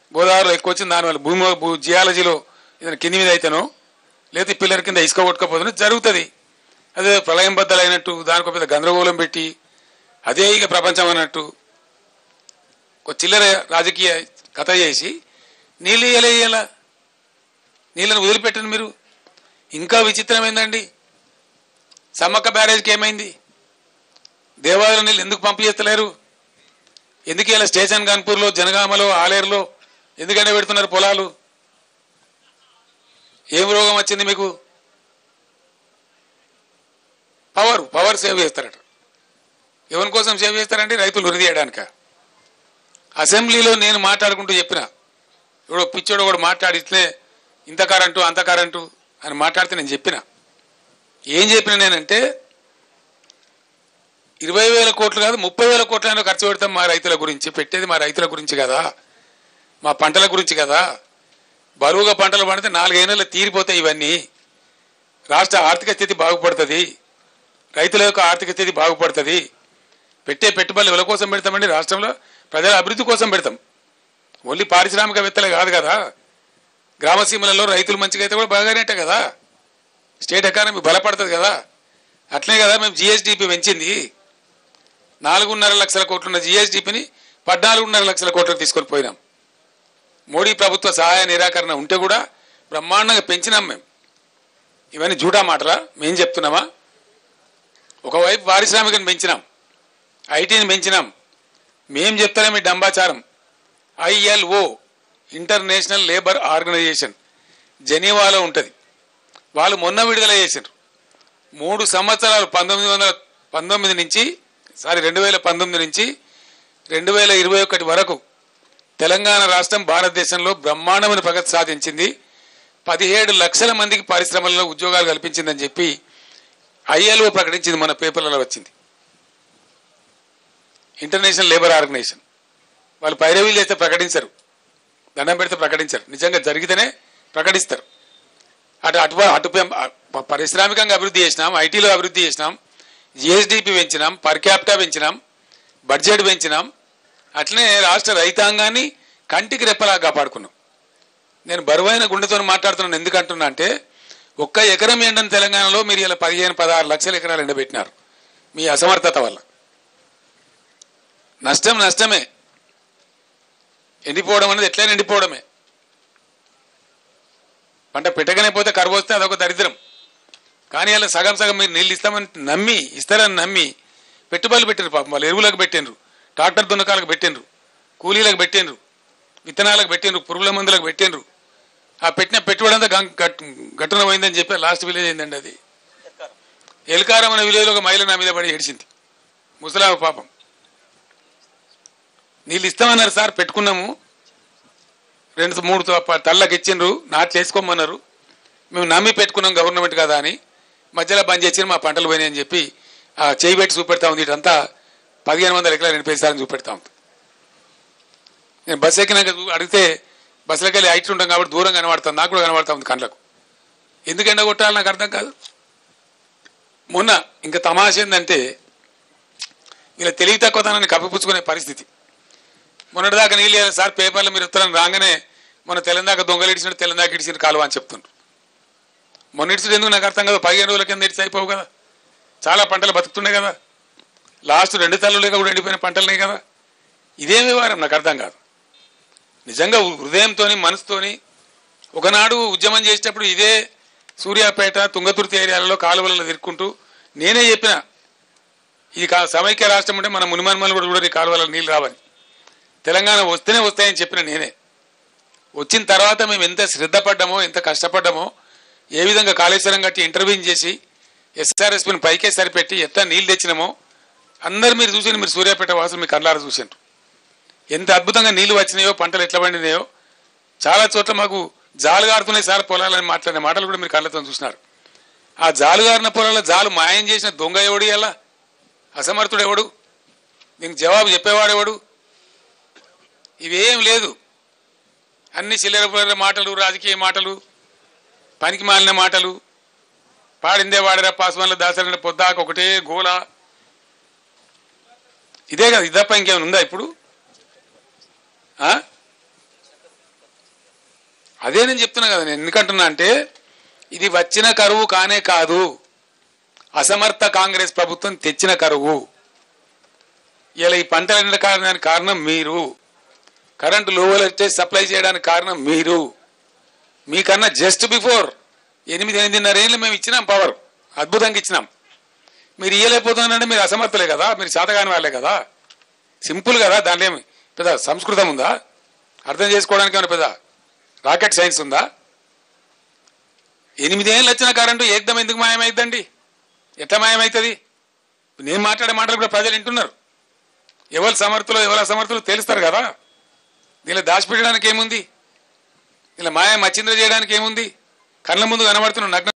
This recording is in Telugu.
గోదావరిలో ఎక్కువ వచ్చింది దానివల్ల భూమి భూ జియాలజీలో ఏదైనా కింది మీద అయితేనో లేదా పిల్లల కింద ఇసుక కొట్టుకపోతున్నా జరుగుతుంది అదే ప్రళయం బద్దలైనట్టు దానికి పెద్ద గందరగోళం పెట్టి అదే ఇక ప్రపంచం అన్నట్టు ఒక చిల్లర రాజకీయ కథ చేసి నీళ్ళు ఇయ్యలే నీళ్ళని వదిలిపెట్టండి మీరు ఇంకా విచిత్రం ఏందండి సమ్మక్క బ్యారేజ్కి ఏమైంది దేవాలయం నీళ్ళు ఎందుకు పంపు చేస్తలేరు ఎందుకు ఇలా స్టేషన్ కాన్పూర్లో జనగామలో ఆలేరులో ఎందుకంటే పెడుతున్నారు పొలాలు ఏం రోగం వచ్చింది మీకు పవర్ పవర్ సేవ్ చేస్తారట ఎవరి కోసం సేవ్ చేస్తారంటే రైతులు వృద్ధి చేయడానిక అసెంబ్లీలో నేను మాట్లాడుకుంటూ చెప్పిన ఎవడో పిచ్చోడు కూడా మాట్లాడితే ఇంత కరెంటు అంత కరెంటు అని మాట్లాడితే నేను చెప్పిన ఏం చెప్పిన నేనంటే ఇరవై వేల కోట్లు కాదు ముప్పై వేల కోట్లైనా ఖర్చు పెడతాం మా రైతుల గురించి పెట్టేది మా రైతుల గురించి కదా మా పంటల గురించి కదా బరువుగా పంటలు పండితే నాలుగైనేళ్ళు తీరిపోతాయి ఇవన్నీ రాష్ట్ర ఆర్థిక స్థితి బాగుపడుతుంది రైతుల యొక్క ఆర్థిక స్థితి బాగుపడుతుంది పెట్టే పెట్టుబడులు ఎవరి కోసం పెడతామండి రాష్ట్రంలో ప్రజల అభివృద్ధి కోసం పెడతాం ఓన్లీ పారిశ్రామికవేత్తలే కాదు కదా గ్రామసీమలలో రైతులు మంచిగా అయితే కూడా బాగానేటే కదా స్టేట్ ఎకానమీ బలపడుతుంది కదా అట్లనే కదా మేము జిఎస్డిపి పెంచింది నాలుగున్నర లక్షల కోట్లున్న జిఎస్డిపిని పద్నాలుగున్నర లక్షల కోట్లకు తీసుకొని పోయినాం మోడీ ప్రభుత్వ సహాయ నిరాకరణ ఉంటే కూడా బ్రహ్మాండంగా పెంచినాం మేము ఇవన్నీ జూటా మాటలా మేం చెప్తున్నామా ఒకవైపు పారిశ్రామికను పెంచినాం ఐటీని పెంచినాం మేం చెప్తానే మీ డంబాచారం ఐఎల్ఓ ఇంటర్నేషనల్ లేబర్ ఆర్గనైజేషన్ జెనీవాలో ఉంటుంది వాళ్ళు మొన్న విడుదల చేశారు మూడు సంవత్సరాలు పంతొమ్మిది వందల పంతొమ్మిది నుంచి సారీ రెండు వేల పంతొమ్మిది నుంచి రెండు వేల ఇరవై ఒకటి వరకు తెలంగాణ రాష్ట్రం భారతదేశంలో బ్రహ్మాండమైన ప్రగతి సాధించింది పదిహేడు లక్షల మందికి పరిశ్రమలలో ఉద్యోగాలు కల్పించిందని చెప్పి ఐఎల్ఓ ప్రకటించింది మన పేపర్లలో వచ్చింది ఇంటర్నేషనల్ లేబర్ ఆర్గనైజేషన్ వాళ్ళు పైరవీలు చేస్తే ప్రకటించరు దండం పెడితే ప్రకటించరు నిజంగా జరిగితేనే ప్రకటిస్తారు అటు అటు అటు పెం- ప- పారిశ్రామికంగా అభివృద్ధి చేసినాం ఐటీలో అభివృద్ధి చేసినాం జిఎస్డిపి పెంచినాం పర్ క్యాపిటా పెంచినాం బడ్జెట్ పెంచినాం అట్లనే రాష్ట్ర రైతాంగాన్ని కంటికి రెప్పలా కాపాడుకున్నాం నేను బరువైన గుండెతో మాట్లాడుతున్నాను ఎందుకు అంటున్నా అంటే ఒక్క ఎకరం ఎండని తెలంగాణలో మీరు ఇలా పదిహేను పదహారు లక్షల ఎకరాలు ఎండబెట్టినారు మీ అసమర్థత వల్ల నష్టం నష్టమే ఎండిపోవడం అనేది ఎట్లయినా ఎండిపోవడమే పంట పెట్టగానే పోతే కరువు వస్తే అదొక దరిద్రం కానీ అలా సగం సగం మీరు నీళ్ళు ఇస్తామని నమ్మి ఇస్తారని నమ్మి పెట్టుబడులు పెట్టిండ్రు పాపం వాళ్ళు ఎరువులకు పెట్టిండ్రు ట్రాక్టర్ దున్నకాలకు పెట్టిండ్రు కూలీలకు పెట్టిండ్రు విత్తనాలకు పెట్టిండ్రు పురుగుల మందులకు పెట్టిండ్రు ఆ పెట్టిన పెట్టుబడి అంతా గం- గట్- గట్టున పోయిందని చెప్పి లాస్ట్ విలేజ్ ఏందండి అది ఎల్కారం అనే విలేజ్లో ఒక మహిళ నా మీద పడి ఏడిచింది ముసలావు పాపం నీళ్ళు ఇస్తామన్నారు సార్ పెట్టుకున్నాము రెండు మూడు త- తళ్ళకి ఇచ్చిండ్రు నాట్లు వేసుకోమన్నారు మేము నమ్మి పెట్టుకున్నాం గవర్నమెంట్ కదా అని మధ్యలో బంద్ చేసి మా పంటలు పోయినాయని చెప్పి ఆ చేయి పెట్టి చూపెడతా ఉంది ఇటంతా పదిహేను వందల ఎకరాలు నింపేస్తారని చూపెడతా ఉంది నేను బస్సు ఎక్కినాక చూ- అడిగితే బస్సులోకి వెళ్ళి హైట్ ఉంటాం కాబట్టి దూరం కనబడుతుంది నాకు కూడా కనబడతా ఉంది కళ్ళకు ఎందుకు ఎండ కొట్టాలి నాకు అర్థం కాదు మొన్న ఇంకా తమాష ఏంటంటే ఇలా తెలివి తక్కువతనాన్ని కప్పిపుచ్చుకునే పరిస్థితి మొన్నటిదాకా నీళ్ళు ఇవ్వాలి సార్ పేపర్లో మీరు ఉత్తరం రాగానే మొన్న తెలంగాణ దొంగలు ఇడిచినట్టు తెలంగాణ ఇడిచిన కాలువ అని చెప్తుండ్రు మొన్న ఇడిచిన ఎందుకు నాకు అర్థం కదా పదిహేను రోజుల కింద ఇడిచి అయిపోవు కదా చాలా పంటలు బతుకుతున్నాయి కదా లాస్ట్ రెండు తల్లులేక కూడా ఎండిపోయిన పంటలున్నాయి కదా ఇదేం వ్యవహారం నాకు అర్థం కాదు నిజంగా హృదయంతో మనసుతోని ఒకనాడు ఉద్యమం చేసేటప్పుడు ఇదే సూర్యాపేట తుంగతుర్తి ఏరియాలలో కాలువలలో తిరుక్కుంటూ నేనే చెప్పిన ఇది కా సమైక్య రాష్ట్రం ఉంటే మన మునిమన్మలు కూడా కూడా ఈ కాలువలలో నీళ్ళు రావని తెలంగాణ వస్తేనే వస్తాయని చెప్పిన నేనే వచ్చిన తర్వాత మేము ఎంత శ్రద్ధ పడ్డామో ఎంత కష్టపడ్డామో ఏ విధంగా కాళేశ్వరం కట్టి ఇంటర్వ్యూన్ చేసి ఎస్ఆర్ఎస్పీని పైకే సరిపెట్టి ఎట్లా నీళ్ళు తెచ్చినామో అందరు మీరు చూసి మీరు సూర్యాపేట వాసులు మీ కళ్ళారా చూసిండ్రు ఎంత అద్భుతంగా నీళ్లు వచ్చినాయో పంటలు ఎట్లా పండినాయో చాలా చోట్ల మాకు జాలు గారుతున్నాయి సార్ పొలాలని మాట్లాడిన మాటలు కూడా మీరు కళ్ళతో చూసినారు ఆ జాలు గారిన పొలాల జాలు మాయం చేసిన దొంగ ఎవడు ఎలా అసమర్థుడు ఎవడు దీనికి జవాబు చెప్పేవాడు ఎవడు ఇవేం లేదు అన్ని చిల్లర పిల్లర మాటలు రాజకీయ మాటలు పనికి మాలిన మాటలు పాడిందే వాడరా పాస్వాన్ల దాసరిన పొద్దాక ఒకటే గోల ఇదే కదా ఇది తప్ప ఇంకేమైనా ఉందా ఇప్పుడు ఆ? అదే నేను చెప్తున్నా కదా నేను ఎందుకంటున్నా అంటే ఇది వచ్చిన కరువు కానే కాదు అసమర్థ కాంగ్రెస్ ప్రభుత్వం తెచ్చిన కరువు ఇలా ఈ పంటలు ఎండ కారణానికి కారణం మీరు కరెంటు లో వోల్టేజ్ సప్లై చేయడానికి కారణం మీరు మీకన్నా జస్ట్ బిఫోర్ ఎనిమిది ఎనిమిదిన్నర ఏళ్ళు మేము ఇచ్చినాం పవర్ అద్భుతంగా ఇచ్చినాం మీరు ఇయ్యలేకపోతున్నారంటే మీరు అసమర్థలే కదా మీరు చేతగాని వాళ్ళే కదా సింపుల్ కదా దాంట్లో ఏమి పెద్ద సంస్కృతం ఉందా అర్థం చేసుకోవడానికి ఏమైనా పెద్ద రాకెట్ సైన్స్ ఉందా ఎనిమిదేళ్ళు వచ్చిన కరెంటు ఏకదం ఎందుకు మాయమైందండి ఎట్లా మాయమవుతుంది నేను మాట్లాడే మాటలు కూడా ప్రజలు వింటున్నారు ఎవరు సమర్థులు ఎవరు అసమర్థులు తెలుస్తారు కదా దీనిలో దాచిపెట్టడానికి ఏముంది ఇలా మాయ మచ్చింద్ర చేయడానికి ఏముంది కళ్ళ ముందు కనబడుతున్న నగ్న